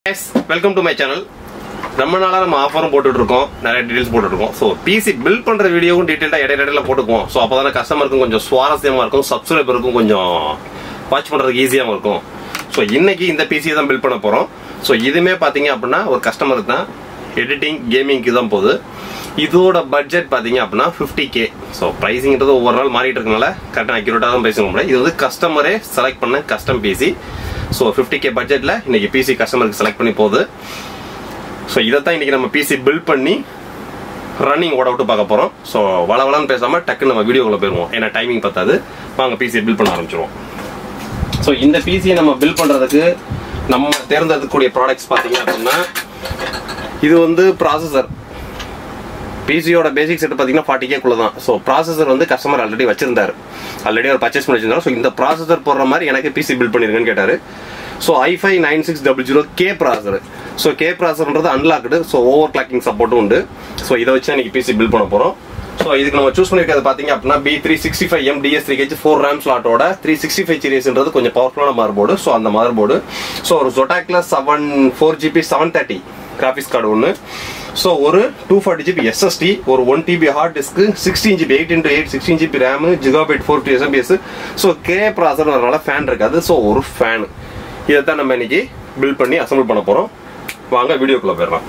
S welcome to my channel ரொம்ப நாளா நம்ம ஆஃபரும் போட்டுட்டு இருக்கோம் நிறைய டீடைல்ஸ் போட்டுட்டு இருக்கோம் ஸோ பிசி பில்ட் பண்ற வீடியோவும் டீடைல்டா இடையில இடையில போட்டுக்குவோம் ஸோ அப்போதானே கஸ்டமருக்கும் கொஞ்சம் சுவாரஸ்யமா இருக்கும் சப்ஸ்கிரைபருக்கும் கொஞ்சம் வாட்ச் பண்றதுக்கு ஈஸியாகவும் இருக்கும் ஸோ இன்னைக்கு இந்த பிசியை தான் பில்ட் பண்ண போறோம் ஸோ இதுமே பாத்தீங்க அப்படின்னா ஒரு கஸ்டமருக்கு தான் எடிட்டிங் கேமிங்க்கு தான் போகுது இதோட பட்ஜெட் பாத்தீங்க அப்படின்னா ஃபிஃப்டி கே ஸோ ப்ரைஸிங்கிறது ஒவ்வொரு நாள் மாறிட்டு இருக்கனால கரெக்டாக அக்யூரேட்டாக தான் பேச முடியும் இது வந்து கஸ்டமரே செலக்ட் பண்ண custom PC so fifty K பட்ஜெட்டில் இன்னைக்கு பிசி கஸ்டமருக்கு செலக்ட் பண்ணி போகுது ஸோ இதைத்தான் இன்னைக்கு நம்ம பிசி பில்ட் பண்ணி ரன்னிங் ஓட விட்டு பார்க்க போகிறோம் ஸோ வளவளன்னு பேசாமல் டக்குன்னு நம்ம வீடியோக்குள்ள போயிருவோம் ஏன்னா டைமிங் பத்தாது வாங்க பிசி பில்ட் பண்ண ஆரம்பிச்சிருவோம் ஸோ இந்த பிசியை நம்ம பில்ட் பண்ணுறதுக்கு நம்ம தேர்ந்தெடுக்கக்கூடிய ப்ராடக்ட்ஸ் பார்த்தீங்க அப்படின்னா இது வந்து ப்ராசஸர் பிசியோட பேசிக் செட் பார்த்தீங்கன்னா ஃபார்ட்டி கேக்குள்ள தான் ஸோ ப்ராசஸர் வந்து கஸ்டமர் ஆல்ரெடி வச்சிருந்தாரு ஆல்ரெடி அவர் பர்ச்சேஸ் பண்ணி வச்சிருந்தாரு ஸோ இந்த ப்ராசஸர் போடுற மாதிரி எனக்கு பிசி பில்ட் பண்ணிருக்கேன்னு கேட்டாரு so I five nine six double zero K processor so K ப்ராசர்ன்றது அன்லாக்டு ஸோ ஓவர் கிளாக்கிங் சப்போர்ட்டும் உண்டு ஸோ இதை வச்சு இன்னைக்கு பிசி பில்ட் பண்ண போகிறோம் ஸோ இதுக்கு நம்ம சூஸ் பண்ணிருக்கிறது பார்த்தீங்க அப்படின்னா B three sixty five M DS three கேஜ் ஃபோர் ரேம் ஸ்லாட்டோட த்ரீ சிக்ஸ்டி ஃபைவ் சீரியஸ்ன்றது கொஞ்சம் பவர்ஃபுல்லான மதர் போர்டு ஸோ அந்த மதர் போர்டு ஸோ ஒரு ஜொட்டாக்ல seven four GB seven thirty graphics card ஒன்று ஸோ ஒரு டூ ஃபார்ட்டி ஜிபி எஸ்எஸ்டி ஒரு one TB hard disk sixteen GB eight into eight sixteen GB RAM gigabyte four two SMPS so K processor வரனால fan இருக்காது so ஒரு fan இதை தான் நம்ம இன்னைக்கு பில்ட் பண்ணி அசம்பிள் பண்ண போகிறோம் வாங்க வீடியோக்குள்ள போயிடலாம்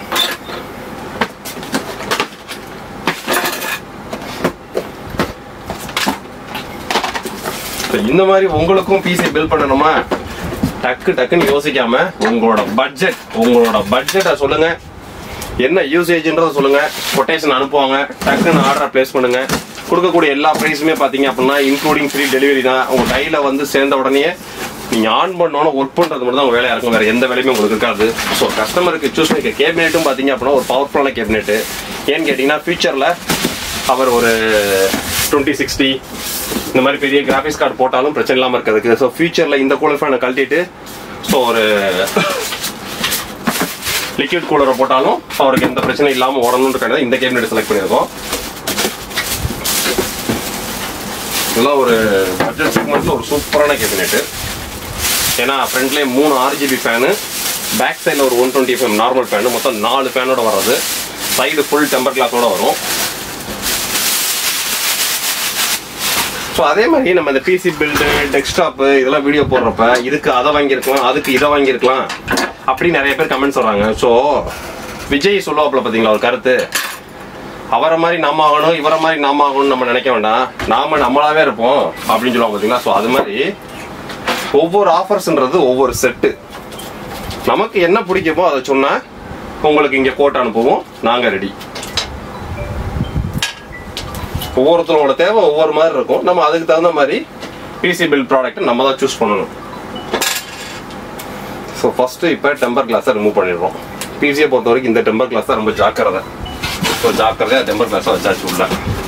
இந்த மாதிரி உங்களுக்கும் பிசி பில்ட் பண்ணணுமா டக்கு டக்குன்னு யோசிக்காம உங்களோட பட்ஜெட் உங்களோட பட்ஜெட்டை சொல்லுங்க என்ன யூசேஜ்ன்றத சொல்லுங்க கொட்டேஷன் அனுப்புவாங்க டக்குன்னு ஆர்டரை பிளேஸ் பண்ணுங்க கொடுக்கக்கூடிய எல்லா ப்ரைஸுமே பார்த்தீங்க அப்படின்னா இன்க்ளூடிங் ஃப்ரீ டெலிவரி தான் உங்க கையில வந்து சேர்ந்த உடனே நீங்க ஆன் பண்ணோன்னு ஒர்க் பண்றது மட்டும் தான் உங்க வேலையா இருக்கும் வேற எந்த வேலையுமே உங்களுக்கு இருக்காது ஸோ கஸ்டமருக்கு சூஸ் பண்ணிக்க கேபினெட்டும் பார்த்தீங்க அப்படின்னா ஒரு பவர்ஃபுல்லான கேபினெட் ஏன்னு கேட்டீங்கன்னா ஃபியூச்சர்ல அவர் ஒரு டுவெண்ட்டி சிக்ஸ்டி இந்த மாதிரி பெரிய கிராஃபிக்ஸ் கார்டு போட்டாலும் பிரச்சனை இல்லாமல் இருக்கிறதுக்கு ஸோ ஃபியூச்சரில் இந்த கூலர் ஃபேனை கழட்டிட்டு ஸோ ஒரு லிக்விட் கூலரை போட்டாலும் அவருக்கு எந்த பிரச்சனையும் இல்லாமல் ஓடணும்னு இந்த கேபினெட் செலக்ட் பண்ணியிருக்கோம் இதெல்லாம் ஒரு பட்ஜெட் செக்மெண்ட்ல ஒரு சூப்பரான கேபினெட் ஏன்னா ஃப்ரண்ட்லேயே மூணு ஆர்ஜிபி ஃபேனு பேக் சைடில் ஒரு one twenty five normal fan மொத்தம் நாலு ஃபேனோட வர்றது சைடு ஃபுல் டெம்பர் கிளாஸோட வரும் ஸோ அதே மாதிரி நம்ம இந்த பிசி பில்டு டெஸ்க்டாப்பு இதெல்லாம் வீடியோ போடுறப்ப இதுக்கு அதை வாங்கியிருக்கலாம் அதுக்கு இதை வாங்கியிருக்கலாம் அப்படி நிறைய பேர் கமெண்ட் சொல்றாங்க ஸோ விஜய் சொல்லுவாப்புல பார்த்தீங்களா ஒரு கருத்து அவரை மாதிரி நாம ஆகணும் இவரை மாதிரி நாம ஆகணும்னு நம்ம நினைக்க வேண்டாம் நாம நம்மளாவே இருப்போம் அப்படின்னு சொல்லுவாங்க பார்த்தீங்களா ஸோ அது மாதிரி ஒவ்வொரு ஆஃபர்ஸ்ன்றது ஒவ்வொரு செட்டு நமக்கு என்ன பிடிக்குமோ அதை சொன்னா உங்களுக்கு இங்கே போட்டு அனுப்புவோம் நாங்கள் ரெடி ஒவ்வொருத்தரோட தேவை ஒவ்வொரு மாதிரி இருக்கும் நம்ம அதுக்கு தகுந்த மாதிரி பிசி பில் ப்ராடக்ட் நம்ம தான் சூஸ் பண்ணணும் ஸோ ஃபர்ஸ்ட் இப்போ டெம்பர் கிளாஸை ரிமூவ் பண்ணிடுறோம் பிசியை பொறுத்த வரைக்கும் இந்த டெம்பர் கிளாஸ் தான் ரொம்ப ஜாக்கிரதை ஸோ ஜாக்கிரதையாக டெம்பர் கிளாஸை வச்சாச்சு உள்ள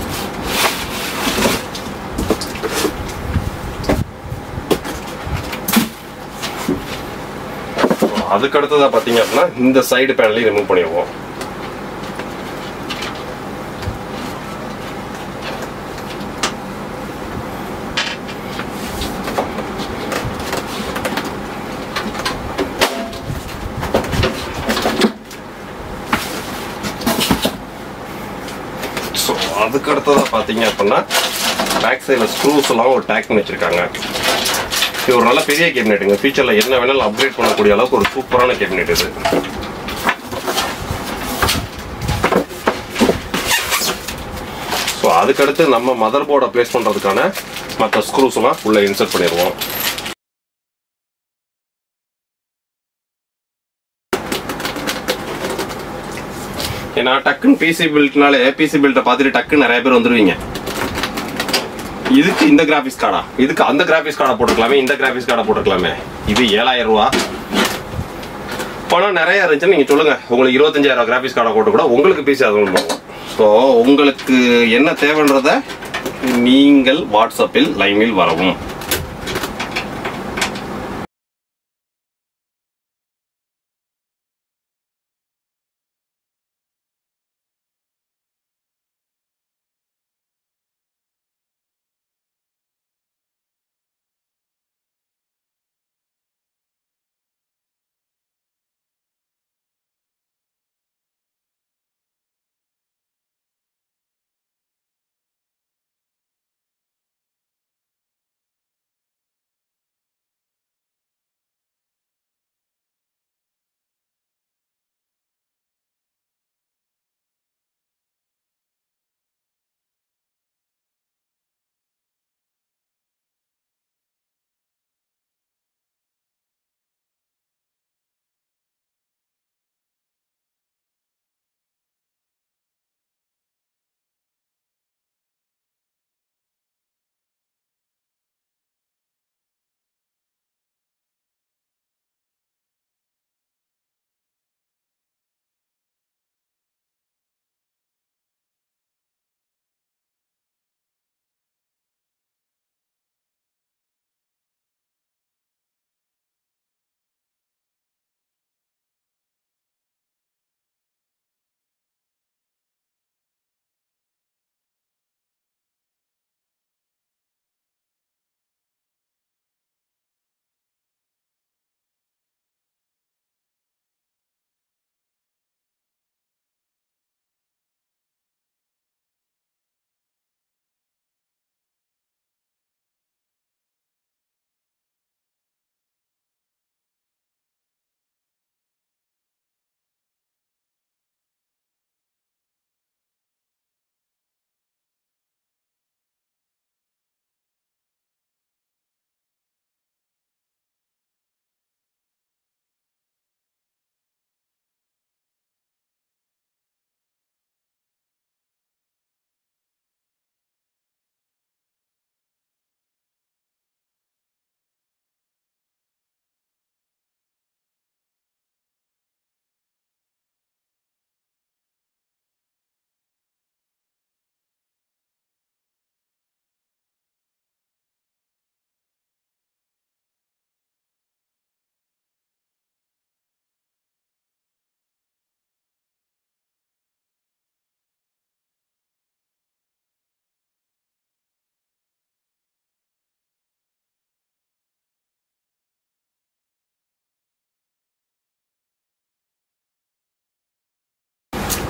அதுக்கு அடுத்ததாக பார்த்தீங்க அப்படின்னா இந்த சைடு பேனலையும் ரிமூவ் பண்ணிடுவோம் ஸோ அதுக்கு அடுத்ததாக பார்த்தீங்க அப்படின்னா பேக் சைடில் ஸ்க்ரூஸ் எல்லாம் ஒரு டேக் பண்ணி வச்சிருக்காங்க இது ஒரு நல்ல பெரிய கேபினெட்டுங்க ஃபியூச்சரில் என்ன வேணாலும் அப்கிரேட் பண்ணக்கூடிய அளவுக்கு ஒரு சூப்பரான கேபினெட் இது ஸோ அதுக்கடுத்து நம்ம மதர் போர்டை ப்ளேஸ் பண்ணுறதுக்கான மற்ற ஸ்க்ரூஸ் எல்லாம் உள்ள இன்சர்ட் பண்ணிடுவோம் ஏன்னா டக்குன்னு பிசி பில்ட்னாலே பிசி பில்ட்டை பார்த்துட்டு டக்குன்னு நிறைய பேர் வந்துருவீங்க இதுக்கு இந்த கிராஃபிக்ஸ் கார்டா இதுக்கு அந்த கிராஃபிக்ஸ் கார்டை போட்டுக்கலாமே இந்த கிராஃபிக்ஸ் கார்டை போட்டுக்கலாமே இது ஏழாயிரம் ரூபா பணம் நிறைய இருந்துச்சுன்னு நீங்க சொல்லுங்க உங்களுக்கு இருபத்தஞ்சாயிரம் கிராஃபிக்ஸ் கார்டை போட்டு கூட உங்களுக்கு பிசி அது பண்ணுவோம் ஸோ உங்களுக்கு என்ன தேவைன்றத நீங்கள் வாட்ஸ்அப்பில் லைனில் வரவும்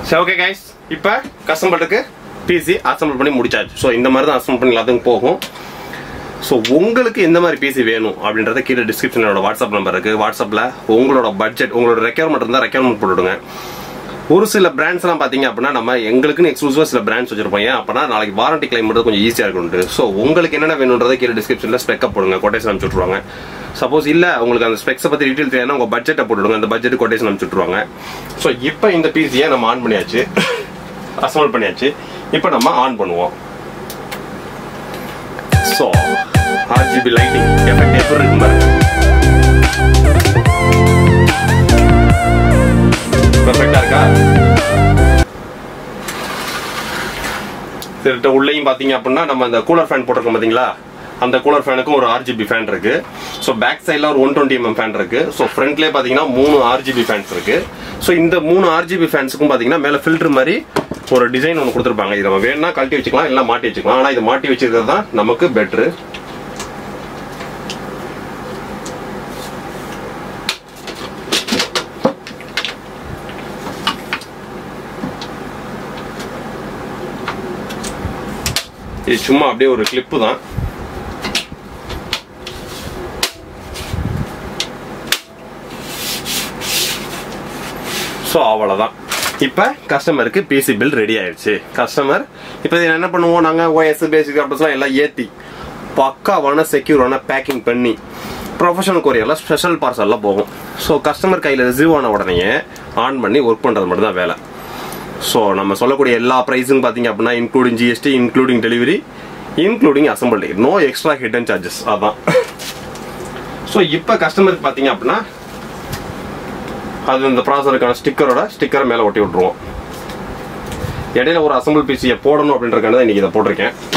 சரி ஓகே கைஸ் இப்போ கஸ்டமருக்கு பிசி அசம்பிள் பண்ணி முடிச்சாச்சு ஸோ இந்த மாதிரி தான் அசம்பிள் பண்ணி எல்லாத்துக்கும் போகும் ஸோ உங்களுக்கு எந்த மாதிரி பிசி வேணும் அப்படின்றத கீழே டிஸ்கிரிப்ஷனோட வாட்ஸ்அப் நம்பர் இருக்கு வாட்ஸ்அப்பில் உங்களோட பட்ஜெட் உங்களோட ரெக்யர்மெண்ட் இருந்தால் ரெக்யர்மெண்ட் போட்டுவிடுங்க ஒரு சில பிராண்ட்ஸ்லாம் பார்த்தீங்க அப்படின்னா நம்ம எங்களுக்குன்னு எக்ஸ்க்ளூசிவாக சில பிராண்ட்ஸ் வச்சிருப்போம் ஏன் அப்படின்னா நாளைக்கு வாரண்டி கிளைம் பண்ணுறது கொஞ்சம் ஈஸியாக இருக்கும் ஸோ உங்களுக்கு என்னென்ன வேணுன்றதை கீழே டிஸ்கிரிப்ஷனில் ஸ்பெக்கப் போடுங்க கொட்டேஷன் அனுப்பிச்சு விட்ருவாங்க சப்போஸ் இல்லை உங்களுக்கு அந்த ஸ்பெக்ஸை பற்றி டீட்டெயில் தெரியாதுன்னா உங்கள் பட்ஜெட்டை போட்டுவிடுங்க அந்த பட்ஜெட் கொட்டேஷன் அனுப்பிச்சு விட்ருவாங்க ஸோ இப்போ இந்த பிசியை நம்ம ஆன் பண்ணியாச்சு அசம்பிள் பண்ணியாச்சு இப்போ நம்ம ஆன் பண்ணுவோம் ஸோ ஆர்ஜிபி லைட்டிங் எஃபெக்ட் எப்படி இருக்கு பாருங்க பெர்ஃபெக்டா இருக்கா சரிட்ட உள்ளேயும் பாத்தீங்க அப்படின்னா நம்ம அந்த கூலர் ஃபேன் போட்டிருக்கோம் பாத்தீங்களா அந்த கூலர் ஃபேனுக்கும் ஒரு ஆர்ஜிபி ஃபேன் இருக்கு ஸோ பேக் சைடில் ஒரு ஒன் டுவெண்ட்டி எம்எம் ஃபேன் இருக்கு ஸோ ஃப்ரண்ட்லேயே பார்த்தீங்கன்னா மூணு ஆர்ஜிபி ஃபேன்ஸ் இருக்கு ஸோ இந்த மூணு ஆர்ஜிபி ஃபேன்ஸுக்கும் பார்த்தீங்கன்னா மேலே ஃபில்டர் மாதிரி ஒரு டிசைன் ஒன்று கொடுத்துருப்பாங்க இது நம்ம வேணும்னா கழட்டி வச்சுக்கலாம் இல்லை மாட்டி வச்சுக்கலாம் ஆனால் இது மாட்டி வச்சிருக்கிறது தான் நமக்கு பெட்ரு இது சும்மா அப்படியே ஒரு கிளிப்பு தான் ஸோ அவ்வளோதான் இப்போ கஸ்டமருக்கு பிசி பில் ரெடி ஆயிடுச்சு கஸ்டமர் இப்போ இதை என்ன பண்ணுவோம் நாங்கள் ஓஎஸ் பேசிக் அப்டஸ்லாம் எல்லாம் ஏற்றி பக்காவான செக்யூரான பேக்கிங் பண்ணி ப்ரொஃபஷனல் கொரியரில் ஸ்பெஷல் பார்சல்லாம் போகும் ஸோ கஸ்டமர் கையில் ரிசீவ் ஆன உடனே ஆன் பண்ணி ஒர்க் பண்ணுறது மட்டும் தான் வேலை ஸோ நம்ம சொல்லக்கூடிய எல்லா ப்ரைஸும் பார்த்தீங்க அப்படின்னா including GST including delivery including assemble no extra hidden charges அதான் ஸோ இப்போ கஸ்டமருக்கு பார்த்தீங்க அப்படின்னா அது இந்த ப்ராசருக்கான ஸ்டிக்கரோட ஸ்டிக்கரை மேலே ஒட்டி விட்ருவோம் இடையில ஒரு அசம்பிள் பிசியை போடணும் அப்படின்றக்கான தான் இன்னைக்கு இதை போட்டிருக்கேன்